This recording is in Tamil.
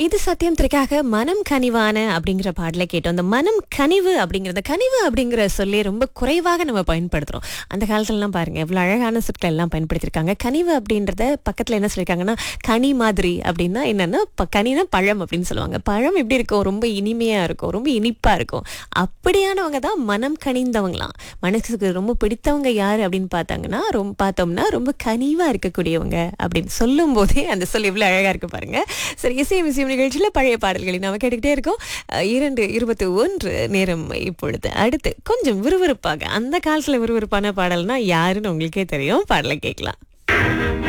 இது சத்தியம் திரைக்காக மனம் கனிவான அப்படிங்கிற பாடலை கேட்டோம் அந்த மனம் கனிவு அப்படிங்கிறது கனிவு அப்படிங்கிற சொல்லி ரொம்ப குறைவாக நம்ம பயன்படுத்துறோம் அந்த காலத்துலலாம் பாருங்க எவ்வளவு அழகான சொற்கள் எல்லாம் பயன்படுத்தியிருக்காங்க கனிவு அப்படின்றத பக்கத்துல என்ன சொல்லியிருக்காங்கன்னா கனி மாதிரி அப்படின்னா என்னன்னா ப- கனினா பழம் அப்படின்னு சொல்லுவாங்க பழம் எப்படி இருக்கும் ரொம்ப இனிமையா இருக்கும் ரொம்ப இனிப்பா இருக்கும் அப்படியானவங்க தான் மனம் கனிந்தவங்களாம் மனசுக்கு ரொம்ப பிடித்தவங்க யாரு அப்படின்னு பார்த்தாங்கன்னா ரொம்ப பார்த்தோம்னா ரொம்ப கனிவா இருக்கக்கூடியவங்க அப்படின்னு சொல்லும் போதே அந்த சொல் எவ்வளவு அழகா இருக்கு பாருங்க சரி இசை மிசியம் நிகழ்ச்சியில பழைய பாடல்களை நாம கேட்டுக்கிட்டே இருக்கோம் அஹ் இரண்டு இருபத்தி ஒன்று நேரம் இப்பொழுது அடுத்து கொஞ்சம் விறுவிறுப்பாக அந்த காலத்துல விறுவிறுப்பான பாடல்னா யாருன்னு உங்களுக்கே தெரியும் பாடலை கேட்கலாம்